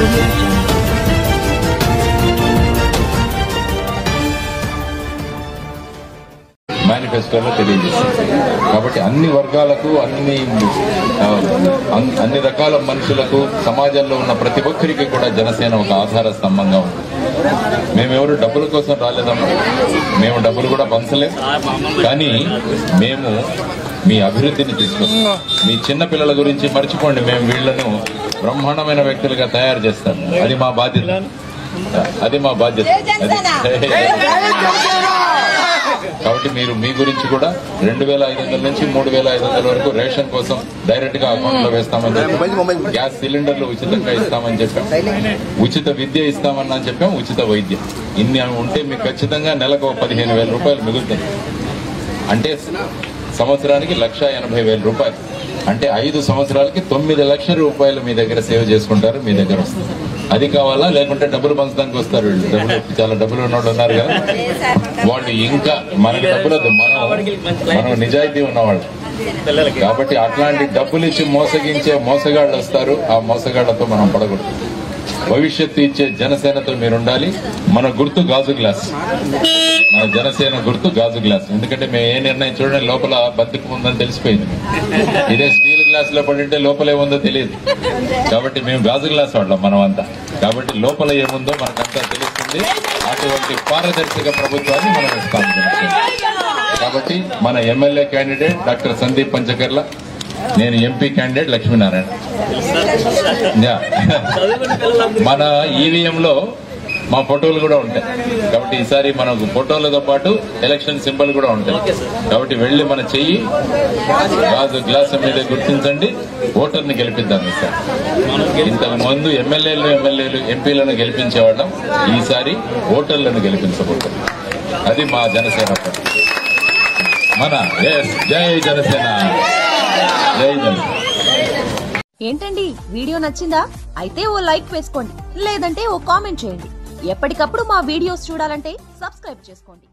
audio jungle. మేనిఫెస్టోలో తెలియజేసింది కాబట్టి అన్ని వర్గాలకు అన్ని ఆ, అన్- అన్ని రకాల మనుషులకు సమాజంలో ఉన్న ప్రతి ఒక్కరికి కూడా జనసేన ఒక ఆధార స్తంభంగా ఉంది మేమెవరు డబ్బుల కోసం రాలేదమ్మా మేము డబ్బులు కూడా పంచలేం కానీ మేము మీ అభివృద్ధిని తీసుకొస్తాం మీ చిన్న పిల్లల గురించి మర్చిపోండి మేము వీళ్ళను బ్రహ్మాండమైన వ్యక్తులుగా తయారు చేస్తాం అది మా బాధ్యత అది మా బాధ్యత అది- కాబట్టి మీరు మీ గురించి కూడా రెండు వేల ఐదు వందల నుంచి మూడు వేల ఐదు వందల వరకు రేషన్ కోసం డైరెక్ట్ గా అకౌంట్ లో వేస్తామని చెప్పాం గ్యాస్ సిలిండర్లు ఉచితంగా ఇస్తామని చెప్పాం ఉచిత విద్య ఇస్తామని అని చెప్పాం ఉచిత వైద్యం ఇన్ని ఉంటే మీకు ఖచ్చితంగా నెలకు ఒక పదిహేను వేల రూపాయలు మిగులుతుంది అంటే సంవత్సరానికి లక్ష ఎనభై వేల రూపాయలు అంటే ఐదు సంవత్సరాలకి తొమ్మిది లక్షల రూపాయలు మీ దగ్గర సేవ్ చేసుకుంటారు మీ దగ్గర వస్తుంది అది కావాలా లేకుంటే డబ్బులు పంచడానికి వస్తారు వీళ్ళు డబ్బులు చాలా డబ్బులు ఉన్నోళ్ళు ఉన్నారు కదా వాళ్ళు ఇంకా మనకి డబ్బులు వద్దు మనం మనం నిజాయితీ ఉన్నవాళ్ళు కాబట్టి అట్లాంటి డబ్బులు ఇచ్చి మోసగించే మోసగాళ్ళు వస్తారు ఆ మోసగాళ్లతో మనం పడకూడదు భవిష్యత్తు ఇచ్చే జనసేనతో మీరు ఉండాలి మన గుర్తు గాజు గ్లాస్ మన జనసేన గుర్తు గాజు గ్లాస్ ఎందుకంటే మేము ఏ నిర్ణయం చూడండి లోపల బతికి ఉందని తెలిసిపోయింది ఇదే స్టీల్ గ్లాస్ లో పడింటే లోపల ఏముందో తెలియదు కాబట్టి మేము గాజు గ్లాస్ వాడలాం మనం అంతా కాబట్టి లోపల ఏముందో మనకంతా తెలుస్తుంది అటువంటి పారదర్శక ప్రభుత్వాన్ని మనం ఇస్తాం కాబట్టి మన MLA candidate doctor Sandeep Panchakarla నేను ఎంపీ క్యాండిడేట్ లక్ష్మీనారాయణ యా. మన ఈవీఎం లో మా ఫోటోలు కూడా ఉంటాయి కాబట్టి ఈసారి మనకు ఫోటోలతో పాటు ఎలక్షన్ సింబల్ కూడా ఉంటాయి కాబట్టి వెళ్లి మన చెయ్యి గాజు గ్లాస్ మీద గుర్తించండి ఓటర్ని గెలిపిద్దాం ఈసారి ఇంతకు ముందు ఎమ్మెల్యేలు ఎమ్మెల్యేలు ఎంపీలను గెలిపించేవాళ్ళం ఈసారి ఓటర్లను గెలిపించబోతాం అది మా జనసేన పార్టీ. మన ఎస్ జై జనసేన జై జనసేన ఏంటండి వీడియో నచ్చిందా అయితే ఓ లైక్ వేసుకోండి లేదంటే ఓ కామెంట్ చేయండి ఎప్పటికప్పుడు మా వీడియోస్ చూడాలంటే సబ్స్క్రైబ్ చేసుకోండి